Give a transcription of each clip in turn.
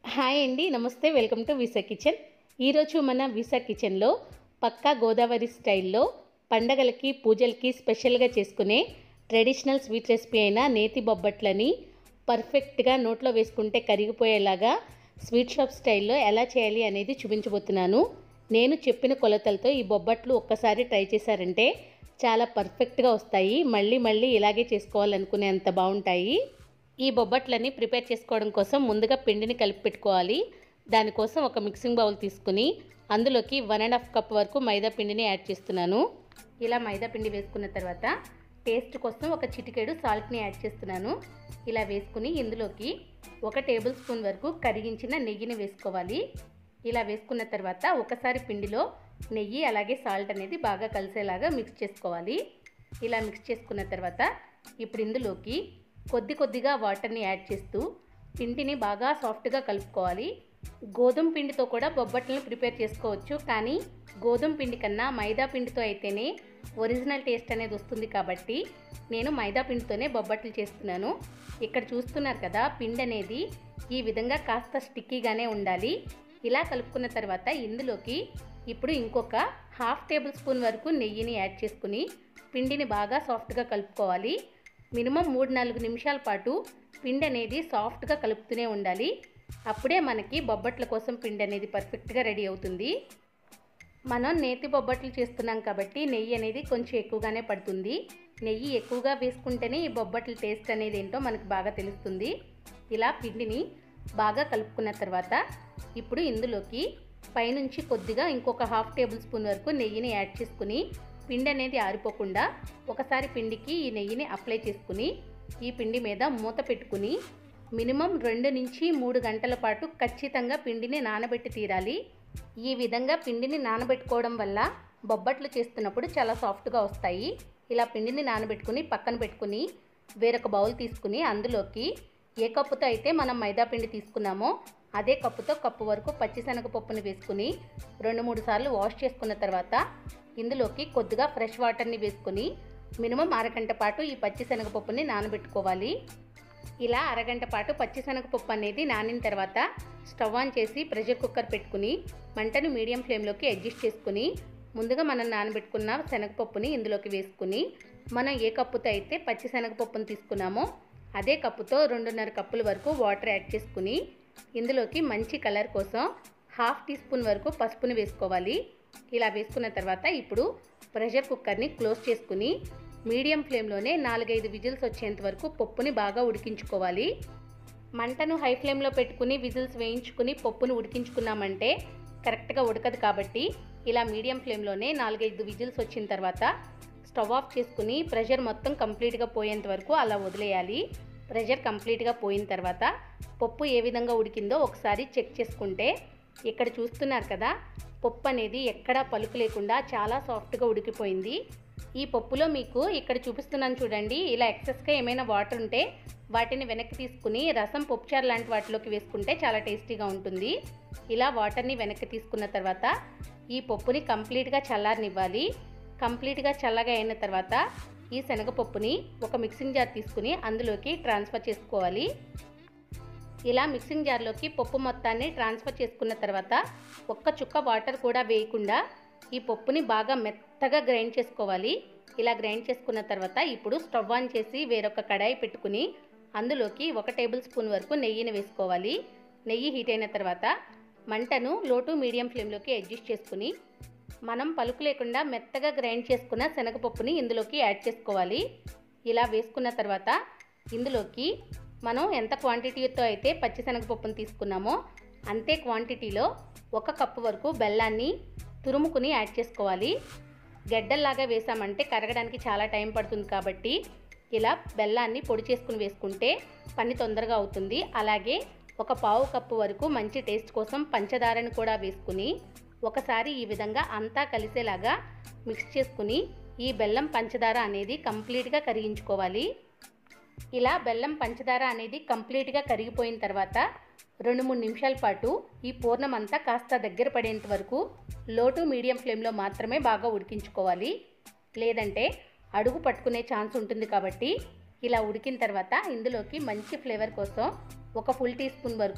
hi అండి నమస్తే welcome to visa kitchen ఈరోజు మన విసా కిచెన్లో పక్కా గోదావరి స్టైల్లో పండగలకి పూజలకి స్పెషల్గా చేసుకునే ట్రెడిషనల్ స్వీట్ రెసిపీ అయిన నేతి బొబ్బట్లని పర్ఫెక్ట్గా నోట్లో వేసుకుంటే కరిగిపోయేలాగా స్వీట్ షాప్ స్టైల్లో ఎలా చేయాలి అనేది చూపించబోతున్నాను నేను చెప్పిన కొలతలతో ఈ బొబ్బట్లు ఒక్కసారి ట్రై చేశారంటే చాలా పర్ఫెక్ట్గా వస్తాయి మళ్ళీ మళ్ళీ ఇలాగే చేసుకోవాలనుకునేంత బాగుంటాయి ఈ బొబ్బట్లని ప్రిపేర్ చేసుకోవడం కోసం ముందుగా పిండిని కలిపి పెట్టుకోవాలి దానికోసం ఒక మిక్సింగ్ బౌల్ తీసుకుని అందులోకి వన్ అండ్ హాఫ్ కప్ వరకు మైదా పిండిని యాడ్ చేస్తున్నాను ఇలా మైదా పిండి వేసుకున్న తర్వాత టేస్ట్ కోసం ఒక చిటికెడు సాల్ట్ని యాడ్ చేస్తున్నాను ఇలా వేసుకుని ఇందులోకి ఒక టేబుల్ స్పూన్ వరకు కరిగించిన నెయ్యిని వేసుకోవాలి ఇలా వేసుకున్న తర్వాత ఒకసారి పిండిలో నెయ్యి అలాగే సాల్ట్ అనేది బాగా కలిసేలాగా మిక్స్ చేసుకోవాలి ఇలా మిక్స్ చేసుకున్న తర్వాత ఇప్పుడు ఇందులోకి కొద్ది కొద్దిగా వాటర్ని యాడ్ చేస్తూ పిండిని బాగా సాఫ్ట్గా కలుపుకోవాలి గోధుమ పిండితో కూడా బొబ్బట్లను ప్రిపేర్ చేసుకోవచ్చు కానీ గోధుమ పిండి కన్నా మైదా పిండితో అయితేనే ఒరిజినల్ టేస్ట్ అనేది వస్తుంది కాబట్టి నేను మైదా పిండితోనే బొబ్బట్లు చేస్తున్నాను ఇక్కడ చూస్తున్నారు కదా పిండి అనేది ఈ విధంగా కాస్త స్టిక్కీగానే ఉండాలి ఇలా కలుపుకున్న తర్వాత ఇందులోకి ఇప్పుడు ఇంకొక హాఫ్ టేబుల్ స్పూన్ వరకు నెయ్యిని యాడ్ చేసుకుని పిండిని బాగా సాఫ్ట్గా కలుపుకోవాలి మినిమం మూడు నాలుగు నిమిషాల పాటు పిండి అనేది సాఫ్ట్గా కలుపుతూనే ఉండాలి అప్పుడే మనకి బొబ్బట్ల కోసం పిండి అనేది పర్ఫెక్ట్గా రెడీ అవుతుంది మనం నేతి బొబ్బట్లు చేస్తున్నాం కాబట్టి నెయ్యి అనేది కొంచెం ఎక్కువగానే పడుతుంది నెయ్యి ఎక్కువగా వేసుకుంటేనే ఈ బొబ్బట్ల టేస్ట్ అనేది ఏంటో మనకు బాగా తెలుస్తుంది ఇలా పిండిని బాగా కలుపుకున్న తర్వాత ఇప్పుడు ఇందులోకి పైనుంచి కొద్దిగా ఇంకొక హాఫ్ టేబుల్ స్పూన్ వరకు నెయ్యిని యాడ్ చేసుకుని పిండి అనేది ఆరిపోకుండా ఒకసారి పిండికి ఈ నెయ్యిని అప్లై చేసుకుని ఈ పిండి మీద మూత పెట్టుకుని మినిమం రెండు నుంచి మూడు గంటల పాటు ఖచ్చితంగా పిండిని నానబెట్టి తీరాలి ఈ విధంగా పిండిని నానబెట్టుకోవడం వల్ల బొబ్బట్లు చేస్తున్నప్పుడు చాలా సాఫ్ట్గా వస్తాయి ఇలా పిండిని నానబెట్టుకుని పక్కన పెట్టుకుని వేరొక బౌల్ తీసుకుని అందులోకి ఏ కప్పుతో అయితే మనం మైదా పిండి తీసుకున్నామో అదే కప్పుతో కప్పు వరకు పచ్చిశనగపప్పుని వేసుకుని రెండు మూడు సార్లు వాష్ చేసుకున్న తర్వాత ఇందులోకి కొద్దిగా ఫ్రెష్ వాటర్ని వేసుకుని మినిమం అరగంట పాటు ఈ పచ్చిశనగపప్పుని నానబెట్టుకోవాలి ఇలా అరగంట పాటు పచ్చిశనగపప్పు అనేది నానిన తర్వాత స్టవ్ ఆన్ చేసి ప్రెషర్ కుక్కర్ పెట్టుకుని మంటను మీడియం ఫ్లేమ్లోకి అడ్జస్ట్ చేసుకుని ముందుగా మనం నానబెట్టుకున్న శనగపప్పుని ఇందులోకి వేసుకుని మనం ఏ కప్పుతో అయితే పచ్చిశనగపప్పుని తీసుకున్నామో అదే కప్పుతో రెండున్నర కప్పుల వరకు వాటర్ యాడ్ చేసుకుని ఇందులోకి మంచి కలర్ కోసం హాఫ్ టీ స్పూన్ వరకు పసుపుని వేసుకోవాలి ఇలా వేసుకున్న తర్వాత ఇప్పుడు ప్రెషర్ కుక్కర్ని క్లోజ్ చేసుకుని మీడియం ఫ్లేమ్లోనే నాలుగైదు విజిల్స్ వచ్చేంత వరకు పప్పుని బాగా ఉడికించుకోవాలి మంటను హై ఫ్లేమ్లో పెట్టుకుని విజిల్స్ వేయించుకుని పప్పును ఉడికించుకున్నామంటే కరెక్ట్గా ఉడకదు కాబట్టి ఇలా మీడియం ఫ్లేమ్లోనే నాలుగైదు విజిల్స్ వచ్చిన తర్వాత స్టవ్ ఆఫ్ చేసుకుని ప్రెషర్ మొత్తం కంప్లీట్గా పోయేంత వరకు అలా వదిలేయాలి ప్రెషర్ కంప్లీట్గా పోయిన తర్వాత పప్పు ఏ విధంగా ఉడికిందో ఒకసారి చెక్ చేసుకుంటే ఇక్కడ చూస్తున్నారు కదా పప్పు అనేది ఎక్కడా పలుకు లేకుండా చాలా సాఫ్ట్గా ఉడికిపోయింది ఈ పప్పులో మీకు ఇక్కడ చూపిస్తున్నాను చూడండి ఇలా ఎక్సెస్గా ఏమైనా వాటర్ ఉంటే వాటిని వెనక్కి తీసుకుని రసం పప్పుచారు లాంటి వాటిలోకి వేసుకుంటే చాలా టేస్టీగా ఉంటుంది ఇలా వాటర్ని వెనక్కి తీసుకున్న తర్వాత ఈ పప్పుని కంప్లీట్గా చల్లారనివ్వాలి కంప్లీట్గా చల్లగా అయిన తర్వాత ఈ శనగపప్పుని ఒక మిక్సింగ్ జార్ తీసుకుని అందులోకి ట్రాన్స్ఫర్ చేసుకోవాలి ఇలా మిక్సింగ్ జార్లోకి పప్పు మొత్తాన్ని ట్రాన్స్ఫర్ చేసుకున్న తర్వాత ఒక్క చుక్క వాటర్ కూడా వేయకుండా ఈ పప్పుని బాగా మెత్తగా గ్రైండ్ చేసుకోవాలి ఇలా గ్రైండ్ చేసుకున్న తర్వాత ఇప్పుడు స్టవ్ ఆన్ చేసి వేరొక కడాయి పెట్టుకుని అందులోకి ఒక టేబుల్ స్పూన్ వరకు నెయ్యిని వేసుకోవాలి నెయ్యి హీట్ అయిన తర్వాత మంటను లో టు మీడియం ఫ్లేమ్లోకి అడ్జస్ట్ చేసుకుని మనం పలుకు లేకుండా మెత్తగా గ్రైండ్ చేసుకున్న శనగపప్పుని ఇందులోకి యాడ్ చేసుకోవాలి ఇలా వేసుకున్న తర్వాత ఇందులోకి మనం ఎంత క్వాంటిటీతో అయితే పచ్చిశనగపప్పును తీసుకున్నామో అంతే క్వాంటిటీలో ఒక కప్పు వరకు బెల్లాన్ని తురుముకుని యాడ్ చేసుకోవాలి గడ్డల్లాగా వేసామంటే కరగడానికి చాలా టైం పడుతుంది కాబట్టి ఇలా బెల్లాన్ని పొడి చేసుకుని వేసుకుంటే పని తొందరగా అవుతుంది అలాగే ఒక పావు కప్పు వరకు మంచి టేస్ట్ కోసం పంచదారని కూడా వేసుకుని ఒకసారి ఈ విధంగా అంతా కలిసేలాగా మిక్స్ చేసుకుని ఈ బెల్లం పంచదార అనేది కంప్లీట్గా కరిగించుకోవాలి ఇలా బెల్లం పంచదార అనేది కంప్లీట్గా కరిగిపోయిన తర్వాత రెండు మూడు నిమిషాల పాటు ఈ పూర్ణం అంతా కాస్త దగ్గర పడేంత వరకు లో టు మీడియం ఫ్లేమ్లో మాత్రమే బాగా ఉడికించుకోవాలి లేదంటే అడుగు పట్టుకునే ఛాన్స్ ఉంటుంది కాబట్టి ఇలా ఉడికిన తర్వాత ఇందులోకి మంచి ఫ్లేవర్ కోసం ఒక ఫుల్ టీ స్పూన్ వరకు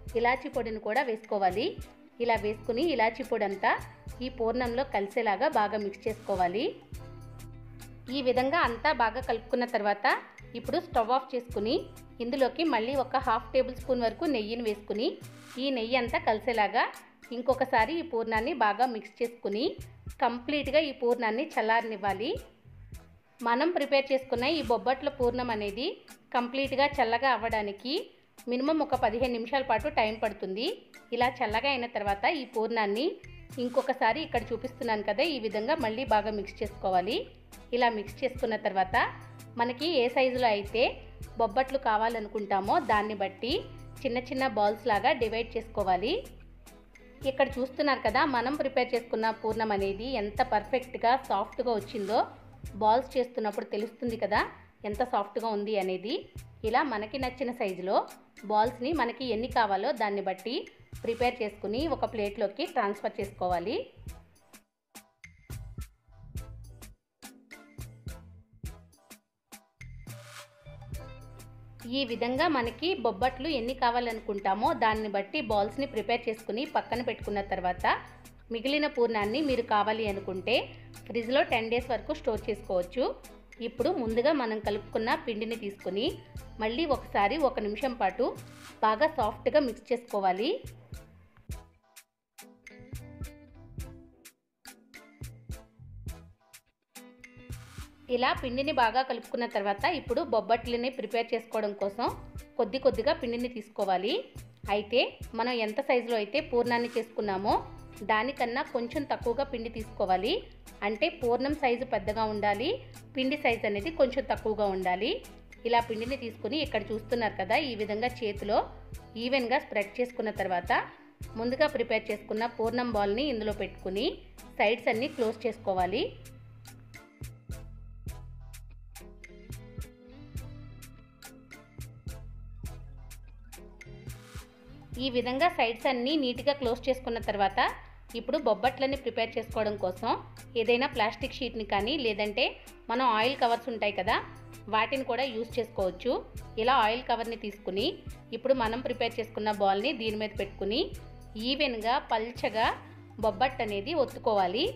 ఇలాచీ పొడిని కూడా వేసుకోవాలి ఇలా వేసుకుని ఇలాచీ పొడి అంతా ఈ పూర్ణంలో కలిసేలాగా బాగా మిక్స్ చేసుకోవాలి ఈ విధంగా అంతా బాగా కలుపుకున్న తర్వాత ఇప్పుడు స్టవ్ ఆఫ్ చేసుకుని ఇందులోకి మళ్ళీ ఒక హాఫ్ టేబుల్ స్పూన్ వరకు నెయ్యిని వేసుకుని ఈ నెయ్యి అంతా కలిసేలాగా ఇంకొకసారి ఈ పూర్ణాన్ని బాగా మిక్స్ చేసుకుని కంప్లీట్గా ఈ పూర్ణాన్ని చల్లారనివ్వాలి మనం ప్రిపేర్ చేసుకున్న ఈ బొబ్బట్ల పూర్ణం అనేది కంప్లీట్గా చల్లగా అవ్వడానికి మినిమం ఒక పదిహేను నిమిషాల పాటు టైం పడుతుంది ఇలా చల్లగా అయిన తర్వాత ఈ పూర్ణాన్ని ఇంకొకసారి ఇక్కడ చూపిస్తున్నాను కదా ఈ విధంగా మళ్ళీ బాగా మిక్స్ చేసుకోవాలి ఇలా మిక్స్ చేసుకున్న తర్వాత మనకి ఏ సైజులో అయితే బొబ్బట్లు కావాలనుకుంటామో దాన్ని బట్టి చిన్న చిన్న బాల్స్ లాగా డివైడ్ చేసుకోవాలి ఇక్కడ చూస్తున్నారు కదా మనం ప్రిపేర్ చేసుకున్న పూర్ణం అనేది ఎంత పర్ఫెక్ట్గా సాఫ్ట్గా వచ్చిందో బాల్స్ చేస్తున్నప్పుడు తెలుస్తుంది కదా ఎంత సాఫ్ట్గా ఉంది అనేది ఇలా మనకి నచ్చిన సైజులో బాల్స్ని మనకి ఎన్ని కావాలో దాన్ని బట్టి ప్రిపేర్ చేసుకుని ఒక ప్లేట్లోకి ట్రాన్స్ఫర్ చేసుకోవాలి ఈ విధంగా మనకి బొబ్బట్లు ఎన్ని కావాలనుకుంటామో దాన్ని బట్టి బాల్స్ని ప్రిపేర్ చేసుకుని పక్కన పెట్టుకున్న తర్వాత మిగిలిన పూర్ణాన్ని మీరు కావాలి అనుకుంటే ఫ్రిడ్జ్లో టెన్ డేస్ వరకు స్టోర్ చేసుకోవచ్చు ఇప్పుడు ముందుగా మనం కలుపుకున్న పిండిని తీసుకుని మళ్ళీ ఒకసారి ఒక నిమిషం పాటు బాగా సాఫ్ట్గా మిక్స్ చేసుకోవాలి ఇలా పిండిని బాగా కలుపుకున్న తర్వాత ఇప్పుడు బొబ్బట్లని ప్రిపేర్ చేసుకోవడం కోసం కొద్ది కొద్దిగా పిండిని తీసుకోవాలి అయితే మనం ఎంత సైజులో అయితే పూర్ణాన్ని చేసుకున్నామో దానికన్నా కొంచెం తక్కువగా పిండి తీసుకోవాలి అంటే పూర్ణం సైజు పెద్దగా ఉండాలి పిండి సైజు అనేది కొంచెం తక్కువగా ఉండాలి ఇలా పిండిని తీసుకుని ఇక్కడ చూస్తున్నారు కదా ఈ విధంగా చేతిలో ఈవెన్గా స్ప్రెడ్ చేసుకున్న తర్వాత ముందుగా ప్రిపేర్ చేసుకున్న పూర్ణం బాల్ని ఇందులో పెట్టుకుని సైడ్స్ అన్నీ క్లోజ్ చేసుకోవాలి ఈ విధంగా సైడ్స్ అన్నీ నీట్గా క్లోజ్ చేసుకున్న తర్వాత ఇప్పుడు బొబ్బట్లని ప్రిపేర్ చేసుకోవడం కోసం ఏదైనా ప్లాస్టిక్ షీట్ని కానీ లేదంటే మనం ఆయిల్ కవర్స్ ఉంటాయి కదా వాటిని కూడా యూస్ చేసుకోవచ్చు ఇలా ఆయిల్ కవర్ని తీసుకుని ఇప్పుడు మనం ప్రిపేర్ చేసుకున్న బాల్ని దీని మీద పెట్టుకుని ఈవెన్గా పల్చగా బొబ్బట్ అనేది ఒత్తుకోవాలి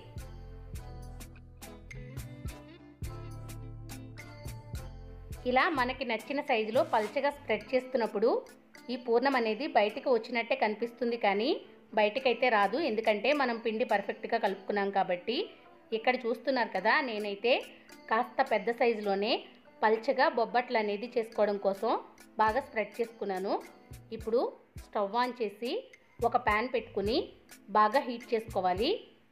ఇలా మనకి నచ్చిన సైజులో పల్చగా స్ప్రెడ్ చేస్తున్నప్పుడు ఈ పూర్ణం అనేది బయటికి వచ్చినట్టే కనిపిస్తుంది కానీ బయటకైతే రాదు ఎందుకంటే మనం పిండి పర్ఫెక్ట్గా కలుపుకున్నాం కాబట్టి ఇక్కడ చూస్తున్నారు కదా నేనైతే కాస్త పెద్ద సైజులోనే పల్చగా బొబ్బట్లు అనేది చేసుకోవడం కోసం బాగా స్ప్రెడ్ చేసుకున్నాను ఇప్పుడు స్టవ్ ఆన్ చేసి ఒక ప్యాన్ పెట్టుకుని బాగా హీట్ చేసుకోవాలి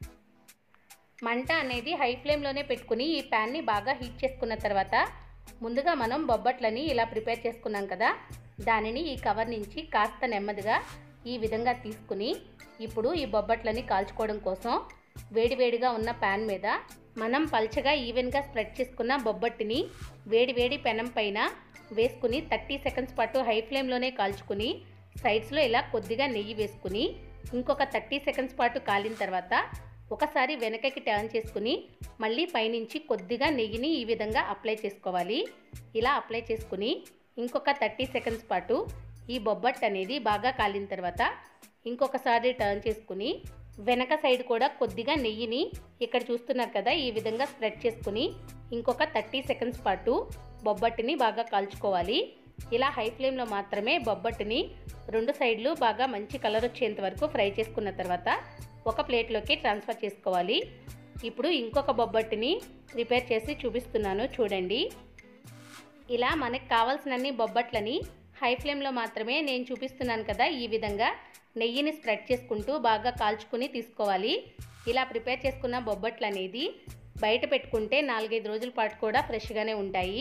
మంట అనేది హై ఫ్లేమ్లోనే పెట్టుకుని ఈ ప్యాన్ని బాగా హీట్ చేసుకున్న తర్వాత ముందుగా మనం బొబ్బట్లని ఇలా ప్రిపేర్ చేసుకున్నాం కదా దానిని ఈ కవర్ నుంచి కాస్త నెమ్మదిగా ఈ విధంగా తీసుకుని ఇప్పుడు ఈ బొబ్బట్లని కాల్చుకోవడం కోసం వేడివేడిగా ఉన్న ప్యాన్ మీద మనం పల్చగా ఈవెన్గా స్ప్రెడ్ చేసుకున్న బొబ్బట్టిని వేడివేడి పెనం పైన వేసుకుని థర్టీ సెకండ్స్ పాటు హై ఫ్లేమ్లోనే కాల్చుకుని సైడ్స్లో ఇలా కొద్దిగా నెయ్యి వేసుకుని ఇంకొక థర్టీ సెకండ్స్ పాటు కాలిన తర్వాత ఒకసారి వెనకకి టర్న్ చేసుకుని మళ్ళీ పైనుంచి కొద్దిగా నెయ్యిని ఈ విధంగా అప్లై చేసుకోవాలి ఇలా అప్లై చేసుకుని ఇంకొక థర్టీ సెకండ్స్ పాటు ఈ బొబ్బట్ అనేది బాగా కాలిన తర్వాత ఇంకొకసారి టర్న్ చేసుకుని వెనక సైడ్ కూడా కొద్దిగా నెయ్యిని ఇక్కడ చూస్తున్నారు కదా ఈ విధంగా స్ప్రెడ్ చేసుకుని ఇంకొక థర్టీ సెకండ్స్ పాటు బొబ్బట్టుని బాగా కాల్చుకోవాలి ఇలా హై ఫ్లేమ్లో మాత్రమే బొబ్బట్టుని రెండు సైడ్లు బాగా మంచి కలర్ వచ్చేంత వరకు ఫ్రై చేసుకున్న తర్వాత ఒక ప్లేట్లోకి ట్రాన్స్ఫర్ చేసుకోవాలి ఇప్పుడు ఇంకొక బొబ్బట్టుని ప్రిపేర్ చేసి చూపిస్తున్నాను చూడండి ఇలా మనకు కావాల్సినన్ని బొబ్బట్లని హై ఫ్లేమ్లో మాత్రమే నేను చూపిస్తున్నాను కదా ఈ విధంగా నెయ్యిని స్ప్రెడ్ చేసుకుంటూ బాగా కాల్చుకుని తీసుకోవాలి ఇలా ప్రిపేర్ చేసుకున్న బొబ్బట్లు అనేది బయట పెట్టుకుంటే నాలుగైదు రోజుల పాటు కూడా ఫ్రెష్గానే ఉంటాయి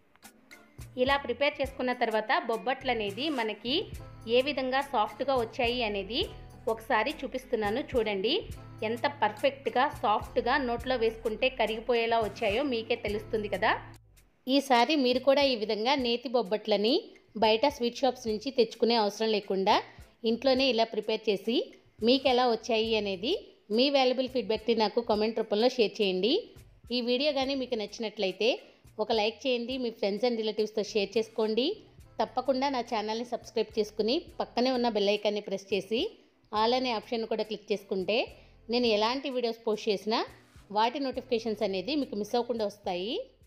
ఇలా ప్రిపేర్ చేసుకున్న తర్వాత బొబ్బట్లు అనేది మనకి ఏ విధంగా సాఫ్ట్గా వచ్చాయి అనేది ఒకసారి చూపిస్తున్నాను చూడండి ఎంత పర్ఫెక్ట్గా సాఫ్ట్గా నోట్లో వేసుకుంటే కరిగిపోయేలా వచ్చాయో మీకే తెలుస్తుంది కదా ఈసారి మీరు కూడా ఈ విధంగా నేతి బొబ్బట్లని బయట స్వీట్ షాప్స్ నుంచి తెచ్చుకునే అవసరం లేకుండా ఇంట్లోనే ఇలా ప్రిపేర్ చేసి మీకు ఎలా వచ్చాయి అనేది మీ వాల్యుబుల్ ఫీడ్బ్యాక్ని నాకు కామెంట్ రూపంలో షేర్ చేయండి ఈ వీడియో కానీ మీకు నచ్చినట్లయితే ఒక లైక్ చేయండి మీ ఫ్రెండ్స్ అండ్ రిలేటివ్స్తో షేర్ చేసుకోండి తప్పకుండా నా ఛానల్ని సబ్స్క్రైబ్ చేసుకుని పక్కనే ఉన్న బెల్ ఐకాన్ని ప్రెస్ చేసి ఆల్ అనే ఆప్షన్ కూడా క్లిక్ చేసుకుంటే నేను ఎలాంటి వీడియోస్ పోస్ట్ చేసినా వాటి నోటిఫికేషన్స్ అనేది మీకు మిస్ అవ్వకుండా వస్తాయి